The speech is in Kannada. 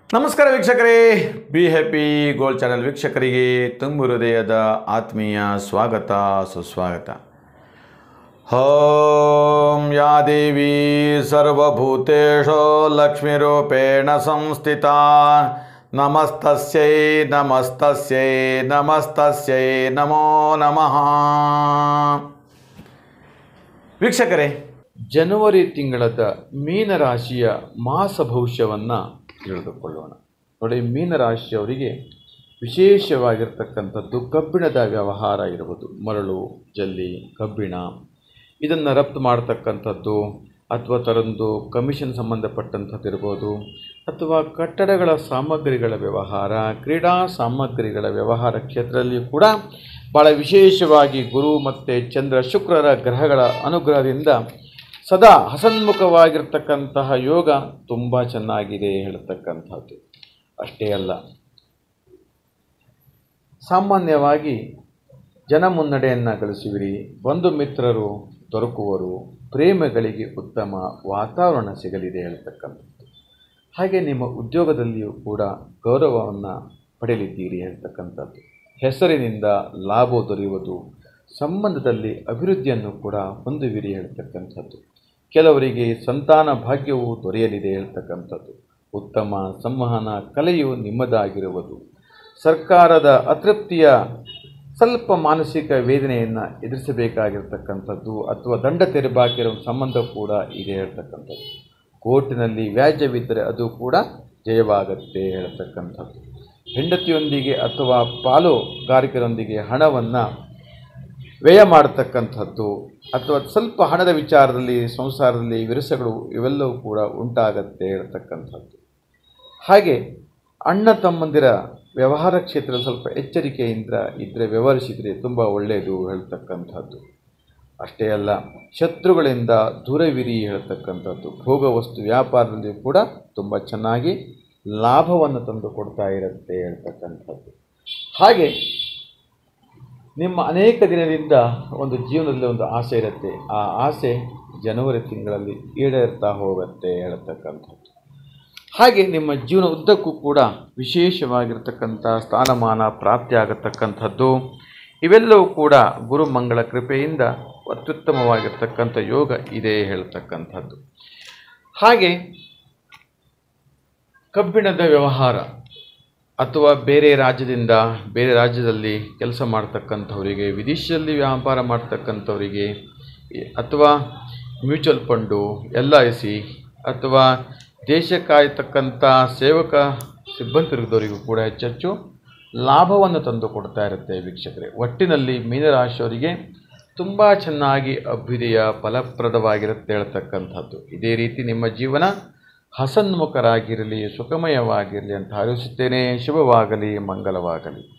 ನಮಸ್ಕಾರ ವೀಕ್ಷಕರೇ ಬಿ ಹ್ಯಾಪಿ ಗೋಲ್ಡ್ ಚಾನೆಲ್ ವೀಕ್ಷಕರಿಗೆ ತುಂಬು ಹೃದಯದ ಆತ್ಮೀಯ ಸ್ವಾಗತ ಸುಸ್ವಾಗತ ಓಂ ಯಾ ದೇವಿ ಸರ್ವಭೂತೇಶು ಲಕ್ಷ್ಮೀರೂಪೇಣ ಸಂಸ್ಥಿತ ನಮಸ್ತಸ್ಯೈ ನಮಸ್ತಸ್ಯೈ ನಮಸ್ತಸ್ಯೈ ನಮೋ ನಮಃ ವೀಕ್ಷಕರೇ ಜನವರಿ ತಿಂಗಳದ ಮೀನರಾಶಿಯ ಮಾಸ ಭವಿಷ್ಯವನ್ನು ತಿಳಿದುಕೊಳ್ಳೋಣ ನೋಡಿ ಮೀನರಾಶಿಯವರಿಗೆ ವಿಶೇಷವಾಗಿರ್ತಕ್ಕಂಥದ್ದು ಕಬ್ಬಿಣದ ವ್ಯವಹಾರ ಇರುವುದು ಮರಳು ಜಲ್ಲಿ ಕಬ್ಬಿಣ ಇದನ್ನು ರಫ್ತು ಮಾಡ್ತಕ್ಕಂಥದ್ದು ಅಥವಾ ತರೊಂದು ಕಮಿಷನ್ ಸಂಬಂಧಪಟ್ಟಂಥದ್ದು ಇರ್ಬೋದು ಅಥವಾ ಕಟ್ಟಡಗಳ ಸಾಮಗ್ರಿಗಳ ವ್ಯವಹಾರ ಕ್ರೀಡಾ ಸಾಮಗ್ರಿಗಳ ವ್ಯವಹಾರ ಕ್ಷೇತ್ರದಲ್ಲಿ ಕೂಡ ಭಾಳ ವಿಶೇಷವಾಗಿ ಗುರು ಮತ್ತು ಚಂದ್ರ ಶುಕ್ರರ ಗ್ರಹಗಳ ಅನುಗ್ರಹದಿಂದ ಸದಾ ಹಸನ್ಮುಖವಾಗಿರ್ತಕ್ಕಂತಹ ಯೋಗ ತುಂಬ ಚೆನ್ನಾಗಿದೆ ಹೇಳ್ತಕ್ಕಂಥದ್ದು ಅಷ್ಟೇ ಅಲ್ಲ ಸಾಮಾನ್ಯವಾಗಿ ಜನ ಮುನ್ನಡೆಯನ್ನು ಗಳಿಸುವಿರಿ ಬಂಧು ಮಿತ್ರರು ದೊರಕುವರು ಪ್ರೇಮಗಳಿಗೆ ಉತ್ತಮ ವಾತಾವರಣ ಸಿಗಲಿದೆ ಹೇಳ್ತಕ್ಕಂಥದ್ದು ಹಾಗೆ ನಿಮ್ಮ ಉದ್ಯೋಗದಲ್ಲಿಯೂ ಕೂಡ ಗೌರವವನ್ನು ಪಡೆಯಲಿದ್ದೀರಿ ಹೇಳ್ತಕ್ಕಂಥದ್ದು ಹೆಸರಿನಿಂದ ಲಾಭ ದೊರೆಯುವುದು ಸಂಬಂಧದಲ್ಲಿ ಅಭಿವೃದ್ಧಿಯನ್ನು ಕೂಡ ಹೊಂದುವಿರಿ ಹೇಳ್ತಕ್ಕಂಥದ್ದು ಕೆಲವರಿಗೆ ಸಂತಾನ ಭಾಗ್ಯವು ದೊರೆಯಲಿದೆ ಹೇಳ್ತಕ್ಕಂಥದ್ದು ಉತ್ತಮ ಸಂವಹನ ಕಲೆಯು ನಿಮ್ಮದಾಗಿರುವುದು ಸರ್ಕಾರದ ಅತೃಪ್ತಿಯ ಸ್ವಲ್ಪ ಮಾನಸಿಕ ವೇದನೆಯನ್ನು ಎದುರಿಸಬೇಕಾಗಿರ್ತಕ್ಕಂಥದ್ದು ಅಥವಾ ದಂಡ ತೆರಬಾಕಿರೋ ಸಂಬಂಧ ಕೂಡ ಇದೆ ಹೇಳ್ತಕ್ಕಂಥದ್ದು ಕೋರ್ಟಿನಲ್ಲಿ ವ್ಯಾಜ್ಯವಿದ್ದರೆ ಅದು ಕೂಡ ಜಯವಾಗತ್ತೆ ಹೇಳ್ತಕ್ಕಂಥದ್ದು ಹೆಂಡತಿಯೊಂದಿಗೆ ಅಥವಾ ಪಾಲುಗಾರಿಕರೊಂದಿಗೆ ಹಣವನ್ನು ವ್ಯಯ ಮಾಡತಕ್ಕಂಥದ್ದು ಅಥವಾ ಸ್ವಲ್ಪ ಹಣದ ವಿಚಾರದಲ್ಲಿ ಸಂಸಾರದಲ್ಲಿ ವಿರಸಗಳು ಇವೆಲ್ಲವೂ ಕೂಡ ಉಂಟಾಗತ್ತೆ ಹೇಳ್ತಕ್ಕಂಥದ್ದು ಹಾಗೆ ಅಣ್ಣ ತಮ್ಮಂದಿರ ವ್ಯವಹಾರ ಕ್ಷೇತ್ರದಲ್ಲಿ ಸ್ವಲ್ಪ ಎಚ್ಚರಿಕೆಯಿಂದ ಇದ್ದರೆ ವ್ಯವಹರಿಸಿದರೆ ತುಂಬ ಒಳ್ಳೆಯದು ಹೇಳ್ತಕ್ಕಂಥದ್ದು ಅಷ್ಟೇ ಅಲ್ಲ ಶತ್ರುಗಳಿಂದ ದೂರವಿರಿ ಹೇಳ್ತಕ್ಕಂಥದ್ದು ಭೋಗ ವಸ್ತು ವ್ಯಾಪಾರದಲ್ಲಿ ಕೂಡ ತುಂಬ ಚೆನ್ನಾಗಿ ಲಾಭವನ್ನು ತಂದು ಕೊಡ್ತಾ ಇರುತ್ತೆ ಹೇಳ್ತಕ್ಕಂಥದ್ದು ಹಾಗೆ ನಿಮ್ಮ ಅನೇಕ ದಿನದಿಂದ ಒಂದು ಜೀವನದಲ್ಲಿ ಒಂದು ಆಸೆ ಇರುತ್ತೆ ಆ ಆಸೆ ಜನವರಿ ತಿಂಗಳಲ್ಲಿ ಈಡೇರ್ತಾ ಹೋಗುತ್ತೆ ಹೇಳ್ತಕ್ಕಂಥದ್ದು ಹಾಗೆ ನಿಮ್ಮ ಜೀವನ ಉದ್ದಕ್ಕೂ ಕೂಡ ವಿಶೇಷವಾಗಿರ್ತಕ್ಕಂಥ ಸ್ಥಾನಮಾನ ಪ್ರಾಪ್ತಿಯಾಗತಕ್ಕಂಥದ್ದು ಇವೆಲ್ಲವೂ ಕೂಡ ಗುರುಮಂಗಳ ಕೃಪೆಯಿಂದ ಅತ್ಯುತ್ತಮವಾಗಿರ್ತಕ್ಕಂಥ ಯೋಗ ಇದೆ ಹೇಳ್ತಕ್ಕಂಥದ್ದು ಹಾಗೆ ಕಬ್ಬಿಣದ ವ್ಯವಹಾರ ಅಥವಾ ಬೇರೆ ರಾಜ್ಯದಿಂದ ಬೇರೆ ರಾಜ್ಯದಲ್ಲಿ ಕೆಲಸ ಮಾಡ್ತಕ್ಕಂಥವರಿಗೆ ವಿದೇಶದಲ್ಲಿ ವ್ಯಾಪಾರ ಮಾಡ್ತಕ್ಕಂಥವರಿಗೆ ಅಥವಾ mutual fund L I C ಅಥವಾ ದೇಶ ಕಾಯ್ತಕ್ಕಂಥ ಸೇವಕ ಸಿಬ್ಬಂದಿವರಿಗೂ ಕೂಡ ಹೆಚ್ಚೆಚ್ಚು ಲಾಭವನ್ನು ತಂದು ಕೊಡ್ತಾ ಇರುತ್ತೆ ವೀಕ್ಷಕರೇ ಒಟ್ಟಿನಲ್ಲಿ ಮೀನರಾಶಿಯವರಿಗೆ ತುಂಬ ಚೆನ್ನಾಗಿ ಅಭ್ಯುದಯ ಫಲಪ್ರದವಾಗಿರುತ್ತೆ ಹೇಳ್ತಕ್ಕಂಥದ್ದು ಇದೇ ರೀತಿ ನಿಮ್ಮ ಜೀವನ ಹಸನ್ಮುಖರಾಗಿರಲಿ ಸುಖಮಯವಾಗಿರಲಿ ಅಂತ ಹಾರೈಸುತ್ತೇನೆ ಶುಭವಾಗಲಿ ಮಂಗಲವಾಗಲಿ